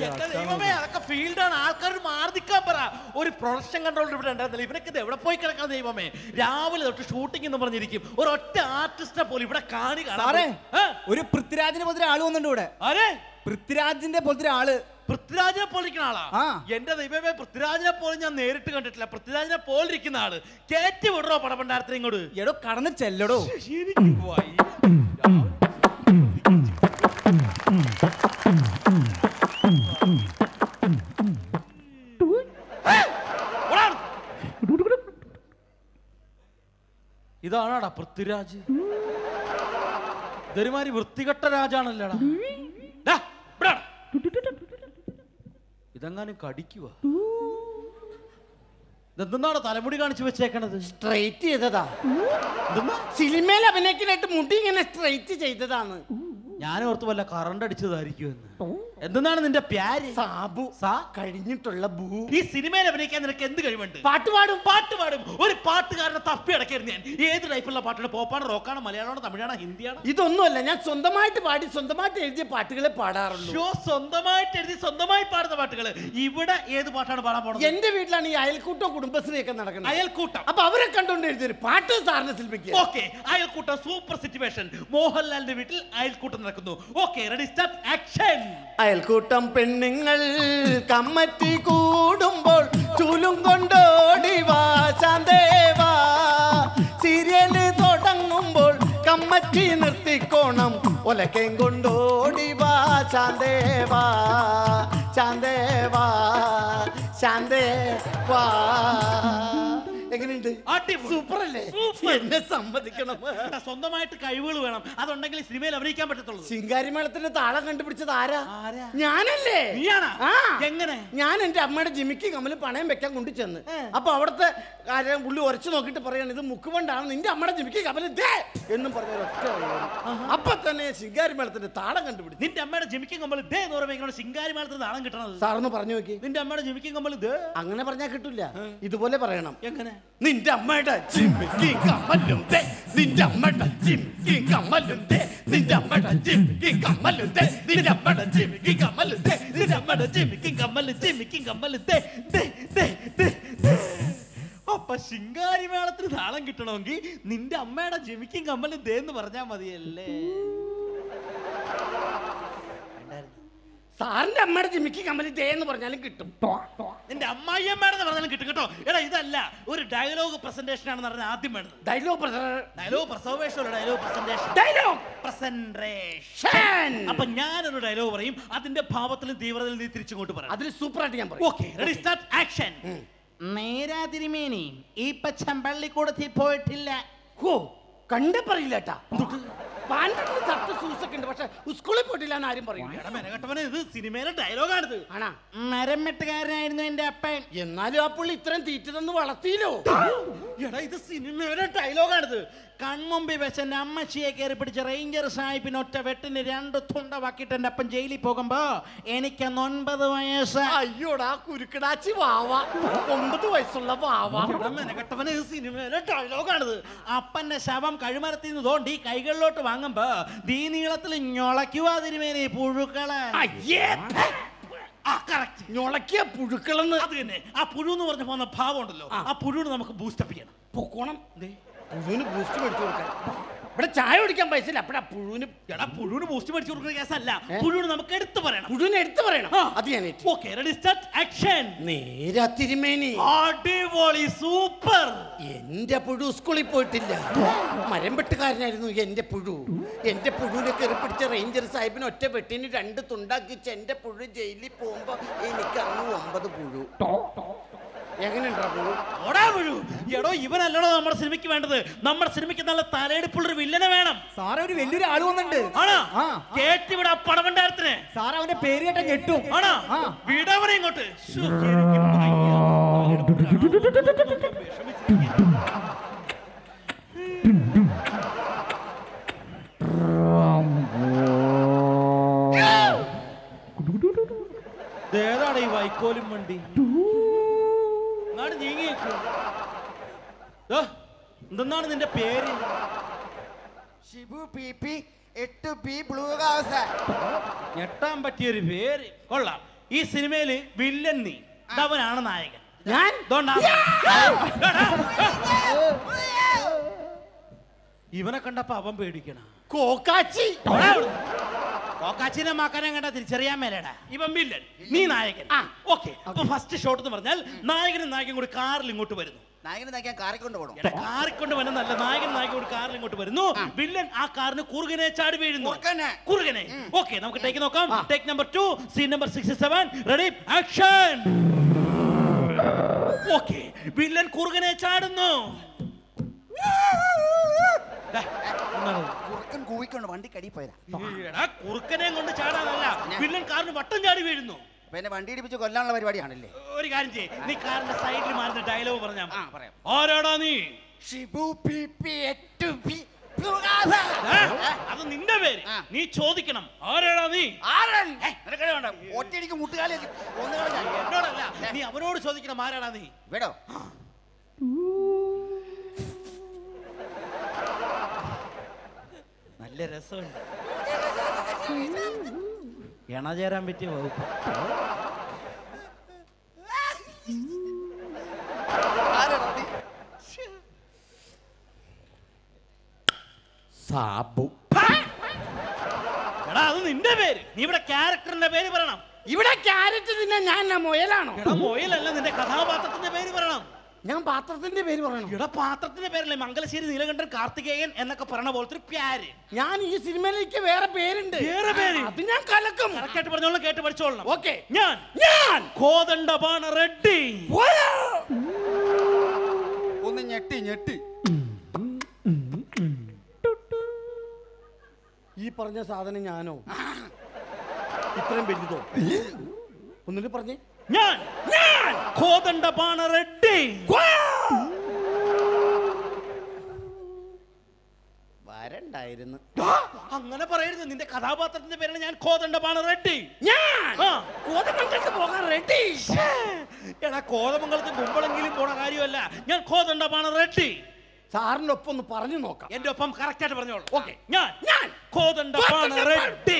എന്റെ ദൈവമേ അതൊക്കെ ഫീൽഡാണ് ആൾക്കാർ മാറി നിൽക്കാൻ പറ ഒരു പ്രൊഡക്ഷൻ കൺട്രോൾ ഇവിടെ ഉണ്ടായിരുന്നില്ല ഇവനൊക്കെ ഇത് എവിടെ പോയി കിടക്കണം ദൈവമേ രാവിലെ തൊട്ട് ഷൂട്ടിംഗ് എന്ന് പറഞ്ഞിരിക്കും ഒരൊറ്റ ആർട്ടിസ്റ്റിനെ പോലും ഇവിടെ കാണി കാണാൻ സാറേ ഏ? ഒരു പൃഥ്വിരാജിനെ പോലത്തെ ആള് വന്നിട്ടുണ്ട് ഇവിടെ ആരെ പൃഥ്വിരാജിന്റെ പോലത്തെ ആള് പൃഥ്വിരാജിനെ പോലിരിക്കുന്ന ആളാ ആ. എന്റെ ദൈവമേ പൃഥ്വിരാജിനെ പോലും ഞാൻ നേരിട്ട് കണ്ടിട്ടില്ല പൃഥ്വിരാജിനെ പോലിരിക്കുന്ന ആള് കയറ്റി വിടറോ പടപണ്ടാരത്തിന് ഇങ്ങോട്ട് എടോ കടന്ന് ചെല്ലടോ എനിക്ക് വയ്യ. ഏയ്! ഓടാ. ഇതാണാടാ പൃഥ്വിരാജ് ഇതൊരുമാതിരി വൃത്തികെട്ട രാജാണല്ലോടാ ഡാ, ഇവിടെ വാടാ. ഇതെങ്ങാനും കടിക്കുക ഇതെന്താണ് തലമുടി കാണിച്ചു വെച്ചേക്കണത് സ്ട്രൈറ്റ് ചെയ്തതാ ഇതെന്നാ സിനിമയിൽ അഭിനയിക്കാനായിട്ട് മുടി ഇങ്ങനെ സ്ട്രൈറ്റ് ചെയ്തതാണ് ഞാൻ ഓർത്ത് വല്ല കറണ്ട് അടിച്ചതായിരിക്കുമെന്ന് എന്തെന്നാണ് നിന്റെ പ്യാര് സാബു സാ? കഴിഞ്ഞിട്ടുള്ള ഭൂ ഈ സിനിമയിൽ അഭിനയിക്കാൻ നിനക്ക് എന്ത് കഴിവുണ്ട് പാട്ട് പാടും പാട്ട് പാടും ഒരു പാട്ടുകാരനെ തപ്പി അടക്കായിരുന്നു ഞാൻ ഏത് ടൈപ്പുള്ള പാട്ടാണ് പോപ്പാണ് റോക്കാണ് മലയാളമാണോ തമിഴാണോ ഹിന്ദിയാണോ ഇതൊന്നുമല്ല ഞാൻ സ്വന്തമായിട്ട് പാടി സ്വന്തമായിട്ട് എഴുതിയ പാട്ടുകളെ പാടാറുള്ളൂ ഷോ സ്വന്തമായിട്ട് എഴുതി സ്വന്തമായി പാടുന്ന പാട്ടുകൾ ഇവിടെ ഏത് പാട്ടാണ് പാടാൻ പോണത് എന്റെ വീട്ടിലാണ് ഈ അയൽക്കൂട്ടോ കുടുംബശ്രീ ഒക്കെ നടക്കുന്നത് അയൽക്കൂട്ടം അപ്പൊ അവരെ കണ്ടോണ്ട് എഴുതിയൊരു പാട്ട് സാറിന് ശില്പിക്കുക ഓക്കെ അയൽക്കൂട്ടം സൂപ്പർ സിറ്റുവേഷൻ മോഹൻലാലിന്റെ വീട്ടിൽ അയൽക്കൂട്ടം നടക്കുന്നു ഓക്കെ റെഡി സ്റ്റാർട്ട് ആക്ഷൻ അയൽക്കൂട്ടം പെണ്ണുങ്ങൾ കമ്മറ്റി കൂടുമ്പോൾ ചൂലും കൊണ്ടോടി വാ ശാന്തേവാ സീരിയല് തുടങ്ങുമ്പോൾ കമ്മറ്റി നിർത്തിക്കോണം ഒലക്കയും കൊണ്ടോടി വാ ശാന്തേവാ ശാന്തേവാ ശാന്തേവാ എങ്ങനെയുണ്ട് അടിപൊളി. സൂപ്പർ അല്ലേ Super. എന്നെ സമ്മതിക്കണം സ്വന്തമായിട്ട് കഴിവുകൾ വേണം അതുണ്ടെങ്കിൽ സിനിമയിൽ അഭിനയിക്കാൻ പറ്റത്തുള്ളൂ ശിങ്കാരിമേളത്തിന്റെ താളം കണ്ടുപിടിച്ചത് ആരാ ആരാ? ഞാനല്ലേ നീയാണാ? ആ. എങ്ങനെ? ഞാൻ എന്റെ അമ്മയുടെ ജിമിക്ക് കമ്മല് പണയം വെക്കാൻ കൊണ്ടു ചെന്ന് അപ്പൊ അവിടുത്തെ കാര്യം പുള്ളി ഉറച്ചു നോക്കിയിട്ട് പറയാണ് ഇത് മുക്കുകൊണ്ടാണ് നിന്റെ അമ്മയുടെ ജിമിക്ക് കമ്മല് ദേ എന്നും പറഞ്ഞ ഒറ്റ അപ്പൊ തന്നെ ശിങ്കാരിമേളത്തിന്റെ താളം കണ്ടുപിടിച്ചു നിന്റെ അമ്മയുടെ ജിമിക്കും കമ്പൽ ദേ എന്ന് പറയുമ്പോൾ ശിങ്കാരി മേളത്തിൽ നാളം കിട്ടണത് സാറൊന്ന് പറഞ്ഞു നോക്കി നിന്റെ അമ്മയുടെ ജിമിക്കും കമ്പൽ ദേ അങ്ങനെ പറഞ്ഞാൽ കിട്ടൂല ഇതുപോലെ പറയണം എങ്ങനെ നിന്റെ അമ്മയുടെ ജിമിക്ക് കമ്മലും ദേ നിന്റെ അമ്മയുടെ ജിമിക്ക് കമ്മലും ദേ നിന്റെ അമ്മയുടെ ജിമിക്ക് കമ്മലും ദേ നിന്റെ അമ്മയുടെ ജിമിക്ക് കമ്മലും ദേ നിന്റെ അമ്മയുടെ ജിമിക്കും കമ്മൽ ജിമിക്കും കമ്മൽ ദേ ദേ ദേ ദേ ദേ. അപ്പൊ ശിങ്കാരി മേളത്തിന് താളം കിട്ടണമെങ്കിൽ നിന്റെ അമ്മയുടെ ജിമിക്കും കമ്മൽ ദേ എന്ന് പറഞ്ഞാ മതിയല്ലേ സാറിന്റെ അമ്മയുടെ ജിമിക്ക് കമ്മല് ദേ എന്ന് പറഞ്ഞാലും കിട്ടും നിന്റെ അമ്മായിയമ്മയുടെ പറഞ്ഞാലും കിട്ടും കേട്ടോ എടാ ഇതല്ല ഒരു ഡയലോഗ് പ്രസന്റേഷൻ ആണെന്ന് പറഞ്ഞാൽ ആദ്യം വേണ്ടത് ഡയലോഗ് ഡയലോഗ് പ്രസവേഷമല്ല ഡയലോഗ് പ്രസന്റേഷൻ ഡയലോഗ് പ്രസന്റേഷൻ അപ്പൊ ഞാനൊരു ഡയലോഗ് പറയും അതിന്റെ ഭാവത്തിലും തീവ്രതയിലും നീ തിരിച്ചിങ്ങോട്ട് പറയാം അതിൽ സൂപ്പറായിട്ട് ഞാൻ പറയും ഓക്കെ റെഡി സ്റ്റാർട്ട് ആക്ഷൻ നേരാ തിരുമേനി ഈ പച്ചമ്പള്ളിക്കൂടത്തിൽ പോയിട്ടില്ല ഹോ കണ്ട പറയില്ല കേട്ടാ പാൻറ്റിന് ഷർട്ട് ഷൂസ് ഒക്കെ ഉണ്ട് പക്ഷെ സ്കൂളിൽ പോയിട്ടില്ല എന്ന് ആരും പറയും എടാ മെനകെട്ടവനെ ഇത് സിനിമയിലെ ഡയലോഗാണിത് ആണാ മരം വെട്ടുകാരനായിരുന്നു എന്റെ അപ്പൻ എന്നാലും ആ പുള്ളി ഇത്രയും തീറ്റ തന്ന് വളർത്തിയില്ലോ എടാ ഇത് സിനിമയുടെ ഡയലോഗാണിത് കൺമുമ്പിൽ വെച്ച് എന്റെ അമ്മച്ചിയെ കയറി പിടിച്ച റേഞ്ചർ സാഹിബിന് ഒറ്റ വെട്ടിന് രണ്ട് തുണ്ടവാക്കിയിട്ട് എന്റെ അപ്പൻ ജയിലിൽ പോകുമ്പോ എനിക്ക് അന്ന് ഒൻപത് വയസ്സ് അയ്യോടാ കുരുക്കടാച്ചി വാവ ഒമ്പത് വയസ്സുള്ള വാവ എടാ മെനകെട്ടവനെ ഇത് സിനിമയിലെ ഡയലോഗാണിത് അപ്പന്റെ ശവം കഴുമരത്തിൽ നിന്ന് തോണ്ടി കൈകളിലോട്ട് വാങ്ങുമ്പോ ദീ നീളത്തിൽ ഞൊളയ്ക്കുവാ തിരുമേനി പുഴുക്കളെ അയ്യേ ആ കറക്റ്റ് ഞൊളക്കിയ പുഴുക്കളെന്ന് അത് തന്നെ ആ പുഴു എന്ന് പറഞ്ഞ പോകുന്ന ഭാവം ഉണ്ടല്ലോ ആ പുഴുവിന് നമുക്ക് ബൂസ്റ്റപ്പ് ചെയ്യണം പൊക്കോണം പുഴുവിന് ബൂസ്റ്റ് മേടിച്ചു കൊടുക്കാൻ ഇവിടെ ചായ കുടിക്കാൻ പൈസ ഇല്ല അപ്പഴാ പുഴുവിന് എടാ പുഴുവിന് ബൂസ്റ്റ് മേടിച്ചു കൊടുക്കുന്ന കേസല്ല ഏ? പുഴുവിന് നമുക്ക് എടുത്തു പറയണം പുഴുവിനെ എടുത്തു പറയണം ആ. അത് ഞാൻ ഏറ്റു. ഓക്കെ റെഡി സ്റ്റാർട്ട് ആക്ഷൻ നേരാ തിരുമേനി അടിപൊളി സൂപ്പർ എന്റെ പുഴു സ്കൂളിൽ പോയിട്ടില്ല മരം വെട്ടുകാരനായിരുന്നു എന്റെ പുഴു എന്റെ പുഴുവിനെ കയറി പിടിച്ച റേഞ്ചർ സാഹിബിന് ഒറ്റ വെട്ടിന് രണ്ട് തുണ്ടാക്കിച്ച് എന്റെ പുഴു ജയിലിൽ പോകുമ്പോ എനിക്ക് അന്ന് ഒമ്പത് പുഴു എങ്ങനെയുണ്ടാ പുഴു ഓടാ പുഴു എടോ ഇവനല്ലടോ നമ്മുടെ സിനിമയ്ക്ക് വേണ്ടത് നമ്മുടെ സിനിമയ്ക്ക് നല്ല തലയെടുപ്പുള്ളൊരു വില്ലനെ വേണം സാറേ ഒരു വലിയൊരു ആള് വന്നിട്ടുണ്ട് ആണോ ആ. കേട്ടിവിടെ പടമണ്ടാരത്തിന് സാറ് അവന്റെ പേര് കേട്ട ഞെട്ടും ആണോ ആ. വിടവനെ ഇങ്ങോട്ട് ശ്ശോ, എനിക്ക് വയ്യ. ഏതാണ് ഈ വൈക്കോലും വണ്ടി നാട് നീങ്ങിയേക്കു എന്തെന്നാണ് നിന്റെ പേര് ഷിബു പി പി എട്ട് പി ബ്ലൂ ഹൗസ് ഞെട്ടാൻ പറ്റിയൊരു പേര് കൊള്ളാം ഈ സിനിമയില് വില്ലൻ നീ ഇതവനാണ് നായകൻ ഞാൻ ഇതുകൊണ്ടാ. ഇവനെ കണ്ടപ്പോ അവൻ പേടിക്കണ കോക്കാച്ചി കോക്കാച്ചിനെ മാക്കാനെ കണ്ട തിരിച്ചറിയാൻ മേലേടാ ഇവൻ വില്ലൻ നീ നായകൻ ആ. ഓക്കെ അപ്പൊ ഫസ്റ്റ് ഷോട്ട് എന്ന് പറഞ്ഞാൽ നായകനും നായകൻ കൂടി കാറിൽ ഇങ്ങോട്ട് വരുന്നു നായകനെ നയിക്കാൻ കാറിക്കൊണ്ട് പോകണം എടാ, കാറിൽ കൊണ്ട് വരുന്നല്ല നായകൻ നായകൻ കൂടി കാറിൽ ഇങ്ങോട്ട് വരുന്നു വില്ലൻ ആ കാറിന് കുറുകനെ ചാടി വീഴുന്നു കുറുക്കനെ. കുറുകനെ ഓക്കെ നമുക്ക് ടേക്ക് നോക്കാം take number two scene number sixty seven ready action okay villain കുറുകനെ ചാടുന്നു ദാ, എന്താണ്? കുറുക്കൻ കൂവിക്കൊണ്ട് വണ്ടി കടി പോയതാ എടാ, കുറുക്കനെ കൊണ്ട് ചാടാനല്ല വില്ലൻ കാറിന് വട്ടം ചാടി വീഴുന്നു അപ്പൊ എന്നെ വണ്ടി ഇടിപ്പിച്ച് കൊല്ലാനുള്ള പരിപാടിയാണല്ലേ ഒരു കാര്യം ചെയ്യ് നീ കാറിന്റെ സൈഡിൽ മാറുന്ന ഡയലോഗ് പറഞ്ഞാ ആ മതി. പറയാം ആരാടാ നീ ഷിബു പി പി എട്ട് പി ഏ? അത് നിന്റെ പേര് ആ. നീ ചോദിക്കണം ആരാടാ നീ ആരൻ നിനക്കടെ വേണ്ട ഒറ്റയടിക്ക് മുട്ടുകാലി ഒന്ന് കളഞ്ഞാ എന്നോടല്ല നീ അവനോട് ചോദിക്കണം ആരാടാ നീ വേടോ നല്ല രസമുണ്ട് ഇണചേരാൻ പറ്റിയ വകുപ്പ് ആരാടാ നീ? സാബു എടാ അത് നിന്റെ പേര് നീ ഇവിടെ ക്യാരക്ടറിന്റെ പേര് പറയണം ഇവിടെ ക്യാരറ്റ് തിന്നെ ഞാൻ എന്നാ മുയലാണോ എടാ മൊയിലല്ല നിന്റെ കഥാപാത്രത്തിന്റെ പേര് പറയണം ഞാൻ പാത്രത്തിന്റെ പേര് പറയണോ എടാ പാത്രത്തിന്റെ പേരല്ലേ മംഗലശ്ശേരി നീലകണ്ഠൻ കാർത്തികേയൻ എന്നൊക്കെ പറയണ പോലത്തെ ഒരു പ്യാര് ഞാൻ ഈ സിനിമയിലേക്ക് വേറെ പേരുണ്ട് വേറെ പേര്? അത് ഞാൻ കലക്കും കറക്റ്റ് ആയിട്ട് പറഞ്ഞോളാം കേട്ട് പഠിച്ചോളണം ഓക്കെ ഞാൻ ഞാൻ കോതണ്ടപാണ റെഡ്ഡി പോയാ. ഒന്ന് ഞെട്ടി ഞെട്ടി ഈ പറഞ്ഞ സാധനം ഞാനോ ഇത്രയും വലുതോ ഒന്നിട്ട് പറഞ്ഞേ ഞാൻ ഞാൻ കോതണ്ടപാണ റെഡ്ഡി വരണ്ടായിരുന്നു ആ, അങ്ങനെ പറയരുത് നിന്റെ കഥാപാത്രത്തിന്റെ പേരാണ് ഞാൻ കോതണ്ടപാണ റെഡ്ഡി ഞാൻ ആ. കോതമംഗലത്ത് പോകാൻ റെഡി ശ്ശേ, എടാ കോതമംഗലത്ത് കുമ്പളെങ്കിലും പോണ കാര്യമല്ല ഞാൻ കോതണ്ടപാണ റെഡ്ഡി സാറിന്റെ ഒപ്പം ഒന്ന് പറഞ്ഞു നോക്കാം എന്റെ ഒപ്പം കറക്റ്റ് ആയിട്ട് പറഞ്ഞോളൂ Okay. ഞാൻ ഞാൻ കോതണ്ടപാണ റെഡ്ഡി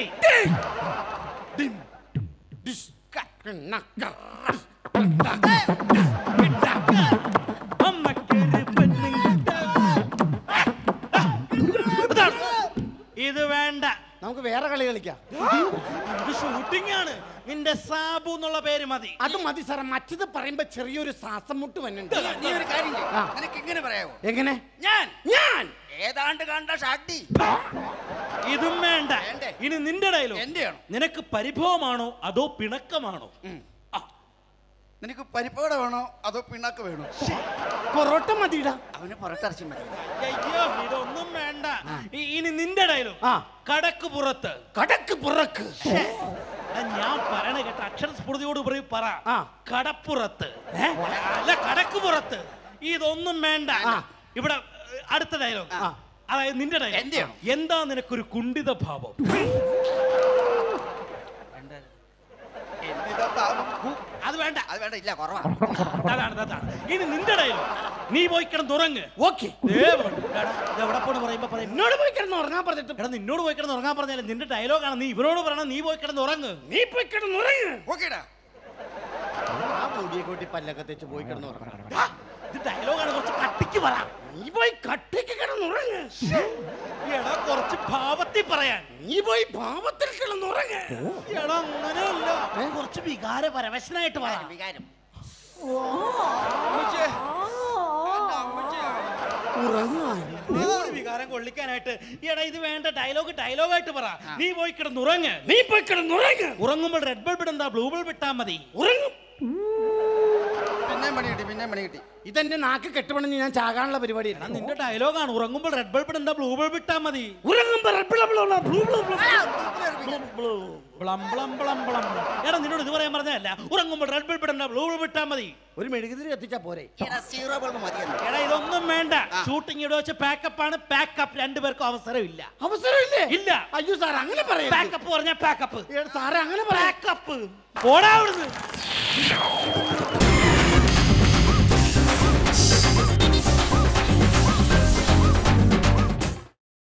അമ്മക്കൊരു പെണ്ണും കിട്ടാ. ഇതാണ്. ഇത് വേണ്ട നമുക്ക് വേറെ കളി കളിക്കാം ഇത് ഷൂട്ടിംഗ് ആണ് നിന്റെ സാബു എന്നുള്ള പേര് മതി അത് മതി സാറേ മറ്റത് പറയുമ്പോ ചെറിയൊരു ശ്വാസം മുട്ട് വന്നുണ്ട് നീ ഒരു കാര്യം ചെയ്യ്. ആ. നിനക്ക് ഇങ്ങനെ പറയാവോ എങ്ങനെ ഞാൻ ഞാൻ ഏതാണ്ട് കണ്ട ഷാട്ടി ഇതും വേണ്ട വേണ്ടേ? ഇനി നിന്റെ ഡയലോഗ് എന്റെയാണോ നിനക്ക് പരിഭവമാണോ അതോ പിണക്കമാണോ ആ, നിനക്ക് പരിപ്പോടെ വേണോ അതോ പിണ്ണാക്ക് വേണോ പൊറോട്ട മതിയിടാ അവന് പുറത്തിറച്ചി മതി അയ്യോ ഇതൊന്നും വേണ്ട ഇ- ഇനി നിന്റെ ഡയലോഗ് ആ. കടക്ക് പുറത്ത് കടക്ക് പുറക്ക് എടാ, ഞാൻ പറയണ കേട്ട അക്ഷരസ്ഫുടതയോട് പറയും പറ ആ. കടപ്പുറത്ത് അല്ല കടക്ക് പുറത്ത് ഇതൊന്നും വേണ്ട ആ. ഇവിടെ ഏ, അടുത്ത ഡയലോഗ് ആ. അതായത് നിന്റെ ഡയലോഗ് എന്റെയാണോ? എന്താ നിനക്കൊരു കുണ്ഠിത ഭാവം എന്തിതാ താപം? അത് വേണ്ട അത് വേണ്ട ഇല്ല കുറവാ അതാണ് അതാണ് ഇനി നിന്റെ ഡയലോഗ് നീ പോയി കിടന്നുറങ്ങ് ഓക്കെ ദേ വന്നു. എടാ, ഇത് എവിടെ പോണ് പറയുമ്പോ പറയും എന്നോട് പോയി കിടന്ന് ഉറങ്ങാൻ പറഞ്ഞിട്ട് എടാ നിന്നോട് പോയി കിടന്ന് ഉറങ്ങാൻ പറഞ്ഞാലും നിന്റെ ഡയലോഗാണ് നീ ഇവരോട് പറയണം നീ പോയി കിടന്ന് ഉറങ്ങ് നീ പോയി കിടന്ന് ഉറങ്ങ് ഓക്കേടാ ആ മുടിയെ കൂട്ടി പല്ലൊക്കെ തെച്ച് പോയി കിടന്ന് ഉറങ്ങണം എടാ, ഇത് ഡയലോഗാണ് കുറച്ച് കട്ടിക്ക് പറ നീ പോയി കട്ടിക്ക് കിടന്ന് ഉറങ്ങ് എടാ കുറച്ച് ഭാവത്തിൽ പറയാൻ നീ പോയി പാവത്തിൽ കിടന്ന് ഉറങ്ങ് എടാ അങ്ങനെയല്ല കുറച്ച് വികാര പരവശനായിട്ട് പറ വികാരം ഉറങ്ങാൻ നീ ഒരു വികാരം കൊള്ളിക്കാനായിട്ട് എടാ ഇത് വേണ്ട ഡയലോഗ് ഡയലോഗായിട്ട് പറ നീ പോയി കിടന്ന് ഉറങ്ങ് നീ പോയി കിടന്ന് ഉറങ്ങ് ഉറങ്ങുമ്പോൾ റെഡ് ബൾബ് ഇടണ്ട ബ്ലൂ ബൾബ് ഇട്ടാ മതി ഉറങ്ങും പിന്നെയും പണി കിട്ടി പിന്നെയും പണി കിട്ടി ഇതെന്റെ നാക്ക് കെട്ടുപണിഞ്ഞ് ഞാൻ ചാകാനുള്ള പരിപാടി എടാ നിന്റെ ഡയലോഗാണ് ഉറങ്ങുമ്പോൾ റെഡ് ബൾബ് ഇടണ്ട ബ്ലൂ ബൾബ് ഇട്ടാ മതി ഉറങ്ങുമ്പോ ബ്ലൂ ബ്ലൂ ബ്ലൂ ബ്ലൂ ബ്ലം ബ്ലം ബ്ലം ബ്ലം ബ്ലം. എടാ നിന്നോട് ഇത് പറയാൻ പറഞ്ഞതല്ല ഉറങ്ങുമ്പോൾ റെഡ് ബൾബ് ഇടണ്ട ബ്ലൂ ബൾബ് ഇട്ടാ മതി ഒരു മെഴുകുതിരി കത്തിച്ചാ പോരെ എടാ സീറോ ബൾബ് മതിയെന്ന് എടാ ഇതൊന്നും വേണ്ട ഷൂട്ടിംഗ് ഇവിടെ വെച്ച് പാക്കപ്പ് ആണ് പാക്കപ്പ് രണ്ടുപേർക്കും അവസരമില്ല അവസരമില്ലേ ഇല്ല. അയ്യോ സാർ അങ്ങനെ പറയരുത് പാക്കപ്പ് പറഞ്ഞ പാക്കപ്പ് ഏ, സാറേ അങ്ങനെ പറയാ പാക്കപ്പ് പോടാ അവിടുന്ന്